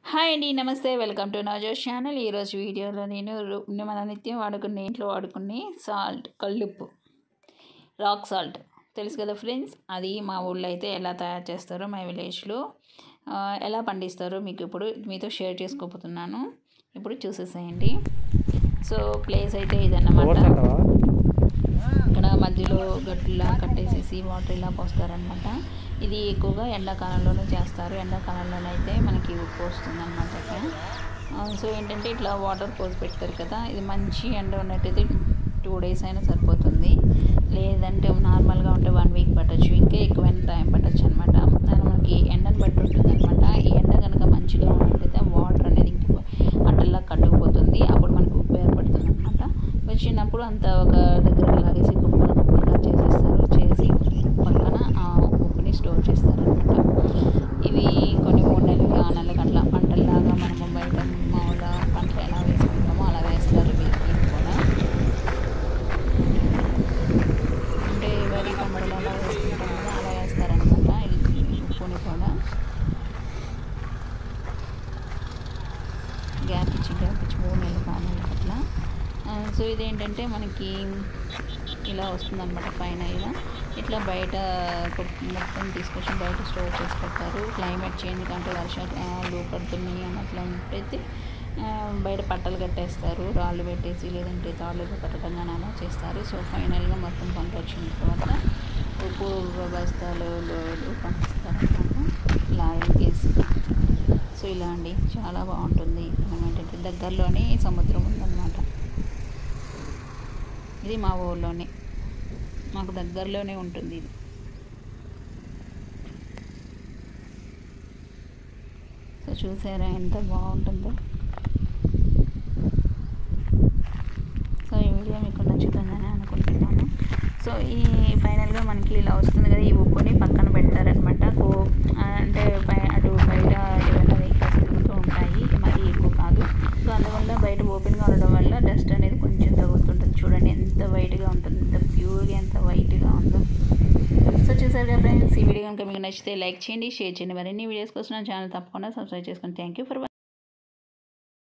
hi అండి నమస్తే welcome to నవజోష్ channel ఈరోజు వీడియోలో నేను రు- మన నిత్యం వాడుకునే ఇంట్లో వాడుకునే సాల్ట్ కల్లుప్పు రాక్ సాల్ట్ తెలుసు కదా ఫ్రెండ్స్ అది మా ఊళ్ళో అయితే ఎలా తయారు చేస్తారో మా విలేజ్లో ఆ, ఎలా పండిస్తారో మీకు ఇప్పుడు మీతో షేర్ చేసుకోబోతున్నాను ఇప్పుడు చూసేసేయండి సో ప్లేస్ అయితే ఇదన్నమాట ఇక్కడ మధ్యలో గట్టులా కట్టేసేసి వాటర్ ఇలా పోస్తారనమాట ఇది ఎక్కువగా ఎండాకాలంలోనే చేస్తారు ఎండాకాలంలోనే అయితే మనకి ఉప్పు వస్తుంది అనమాట ఇక్కడ ఆ, సో ఏంటంటే ఇట్లా వాటర్ పోసి పెడతారు కదా ఇది మంచి ఎండ ఉన్నట్టయితే టూ డేస్ అయినా సరిపోతుంది లేదంటే నార్మల్గా ఉంటే వన్ వీక్ పట్టచ్చు ఇంకా ఎక్కువైన టైం పట్టచ్చు అనమాట మనకి ఎండను బట్టి ఉంటుంది అనమాట ఈ ఎండ కనుక మంచిగా ఉన్నట్టయితే వాటర్ అనేది ఇంక అట్టల్లా కట్టుకుపోతుంది అప్పుడు మనకు ఉప్పు ఏర్పడుతుంది అనమాట వచ్చినప్పుడు అంతా ఒక దగ్గర లాగేసి కుప్పలు కుప్పలుగా చేసేస్తారు చేసి పక్కన ఆ ఉప్పుని స్టోర్ చేస్తారు అనమాట ఇవి కొన్ని మూడు నెలలకి ఆ నెలలకి అట్లా పంటల్లాగా మనము బయట మామూలుగా పంటలు ఎలా వేసుకుంటామో అలా వేస్తారు వీటికి కూడా అంటే వరి పంటలు ఎలా వేసుకుంటాం కదా అలా వేస్తారనమాట ఈ ఉప్పుని కూడా గ్యాప్ ఇచ్చి గ్యాప్ ఇచ్చి మూడు నెలలు కానీ అట్లా ఆ, సో ఇదేంటంటే మనకి ఇలా వస్తుందన్నమాట ఫైనల్గా ఇట్లా బయట కొ- మొత్తం తీసుకొచ్చి బయట స్టోర్ చేసి పెడతారు క్లైమేట్ చేంజ్ కంటే వర్షాలు పడుతున్నాయి అని అట్లా ఉంటైతే ఆ, బయట పట్టలు కట్టేస్తారు రాళ్ళు పెట్టేసి లేదంటే తాళ్ళతో కట్టడం కానీ అలా చేస్తారు సో ఫైనల్గా మొత్తం పంట వచ్చిన తర్వాత ఉప్పు బస్తాలు లోడు పంపిస్తారు అన్నమాట లారీకేసి సో ఇలా అండి చాలా బాగుంటుంది మనం ఏంటంటే దగ్గరలోనే సముద్రం ఉందన్నమాట ఇది మా ఊళ్ళోనే మాకు దగ్గరలోనే ఉంటుంది ఇది సో చూసారా ఎంత బాగుంటుందో సో ఈ వీడియో మీకు నచ్చుతుందని అనుకుంటున్నాను సో ఈ ఫైనల్గా మనకి ఇలా వస్తుంది కదా ఈ ఉప్పుని పక్కన పెడతారనమాట కో అంటే బయ అటు బయట ఏమైనా వెహికల్స్ తిరుగుతూ ఉంటాయి మరి ఎక్కువ కాదు సో అందువల్ల బయట ఓపెన్గా ఉండడం వల్ల డస్ట్ అనేది కొంచెం తగ్గుతుంటుంది చూడండి ఎంత వైట్గా ఉంటుంది ఎంత ప్యూర్గా ఎంత వైట్గా ఉందో సో చూసారు కదా ఫ్రెండ్స్ ఈ వీడియో కనుక మీకు నచ్చితే లైక్ చేయండి షేర్ చేయండి మరిన్ని వీడియోస్ కోసం నా ఛానల్ తప్పకుండా సబ్స్క్రైబ్ చేసుకోండి థ్యాంక్ యూ ఫర్